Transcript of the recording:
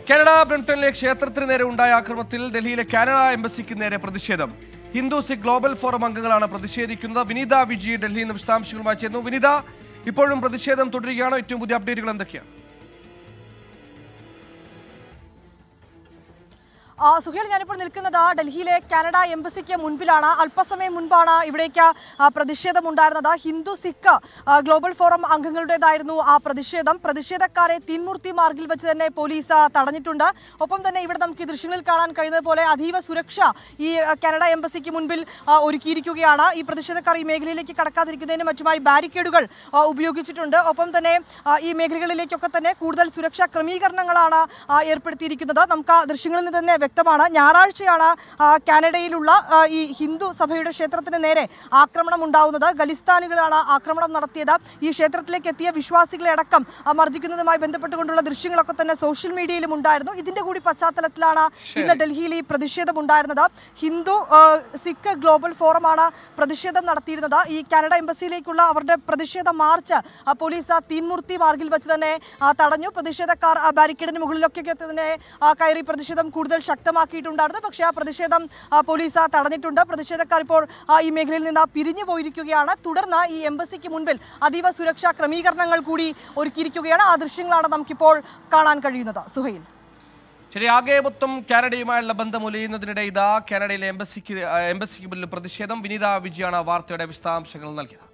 Canada ബ്രിംടണിലെ ക്ഷേത്രത്തിന് നേരെ ഉണ്ടായ ആക്രമണത്തിൽ ഡൽഹിയിലെ കാനഡ എംബസിക്ക് നേരെ പ്രതിഷേധം ഹിന്ദു സിഖ് ഗ്ലോബൽ ഫോറം അംഗങ്ങളാണ് പ്രതിഷേധിക്കുന്നത് വിനീത വിജി ഡൽഹിയിൽ നിന്ന് വിശദാംശങ്ങളുമായി ചേർന്നു വിനീത ഇപ്പോഴും പ്രതിഷേധം തുടരുകയാണോ ഏറ്റവും പുതിയ അപ്ഡേറ്റുകൾ എന്തൊക്കെയാണ് ആ, സുഹേൽ ഞാനിപ്പോൾ നിൽക്കുന്നത് ഡൽഹിയിലെ കാനഡ എംബസിക്ക് മുൻപിലാണ് അല്പസമയം മുൻപാണ് ഇവിടേക്ക് ആ, പ്രതിഷേധമുണ്ടായിരുന്നത് ഹിന്ദു സിഖ് ആ, ഗ്ലോബൽ ഫോറം അംഗങ്ങളുടേതായിരുന്നു ആ പ്രതിഷേധം പ്രതിഷേധക്കാരെ തീൻമൂർത്തി മാർഗിൽ വെച്ച് തന്നെ പോലീസ് ആ, തടഞ്ഞിട്ടുണ്ട് ഒപ്പം തന്നെ ഇവിടെ നമുക്ക് ഈ ദൃശ്യങ്ങളിൽ കാണാൻ കഴിയുന്നത് പോലെ അതീവ സുരക്ഷ ഈ ആ, കാനഡ എംബസിക്ക് മുൻപിൽ ആ, ഒരുക്കിയിരിക്കുകയാണ് ഈ പ്രതിഷേധക്കാർ ഈ മേഖലയിലേക്ക് കടക്കാതിരിക്കുന്നതിന് മറ്റുമായി ബാരിക്കേഡുകൾ ആ, ഉപയോഗിച്ചിട്ടുണ്ട് ഒപ്പം തന്നെ ആ, ഈ മേഖലകളിലേക്കൊക്കെ തന്നെ കൂടുതൽ സുരക്ഷാ ക്രമീകരണങ്ങളാണ് ആ, ഏർപ്പെടുത്തിയിരിക്കുന്നത് നമുക്ക് ആ ദൃശ്യങ്ങളിൽ നിന്ന് തന്നെ വ്യക്തമാണ് ഞായറാഴ്ചയാണ് ആ, കാനഡയിലുള്ള ആ, ഈ ഹിന്ദു സഭയുടെ ക്ഷേത്രത്തിന് നേരെ ആക്രമണം ഉണ്ടാവുന്നത് ഖലിസ്ഥാനികളാണ് ആക്രമണം നടത്തിയത് ഈ ക്ഷേത്രത്തിലേക്ക് എത്തിയ വിശ്വാസികളെ അടക്കം ആ, മർദ്ദിക്കുന്നതുമായി ബന്ധപ്പെട്ടുകൊണ്ടുള്ള ദൃശ്യങ്ങളൊക്കെ തന്നെ സോഷ്യൽ മീഡിയയിലും ഉണ്ടായിരുന്നു ഇതിന്റെ കൂടി പശ്ചാത്തലത്തിലാണ് ഇന്ന് ഡൽഹിയിൽ ഈ പ്രതിഷേധം ഉണ്ടായിരുന്നത് ഹിന്ദു ആ, സിഖ് ഗ്ലോബൽ ഫോറമാണ് പ്രതിഷേധം നടത്തിയിരുന്നത് ഈ കാനഡ എംബസിയിലേക്കുള്ള അവരുടെ പ്രതിഷേധ മാർച്ച് ആ, പോലീസ് ആ തീൻമൂർത്തി മാർഗിൽ വെച്ച് തന്നെ ആ, തടഞ്ഞു പ്രതിഷേധക്കാർ ആ ബാരിക്കേഡിന് മുകളിലൊക്കെ തന്നെ ആ, കയറി പ്രതിഷേധം കൂടുതൽ ശക്തമാക്കിയിട്ടുണ്ടായിരുന്നു പക്ഷേ ആ പ്രതിഷേധം ആ, പോലീസ് ആ, തടഞ്ഞിട്ടുണ്ട് പ്രതിഷേധക്കാർ ഇപ്പോൾ ആ, ഈ മേഖലയിൽ നിന്ന് പിരിഞ്ഞു പോയിരിക്കുകയാണ് തുടർന്ന് ഈ എംബസിക്ക് മുൻപിൽ അതീവ സുരക്ഷാ ക്രമീകരണങ്ങൾ കൂടി ഒരുക്കിയിരിക്കുകയാണ് ആ ദൃശ്യങ്ങളാണ് നമുക്കിപ്പോൾ കാണാൻ കഴിയുന്നത് സുഹൈൽ ശരി ആകെ മൊത്തം കാനഡയുമായുള്ള ബന്ധം ഉലയുന്നതിനിടെ ഇതാ കാനഡയിലെ എംബസിക്ക് എംബസിക്ക് മുന്നിൽ പ്രതിഷേധം വിനീത വിജയാണ് വാർത്തയുടെ വിശദാംശങ്ങൾ നൽകിയത്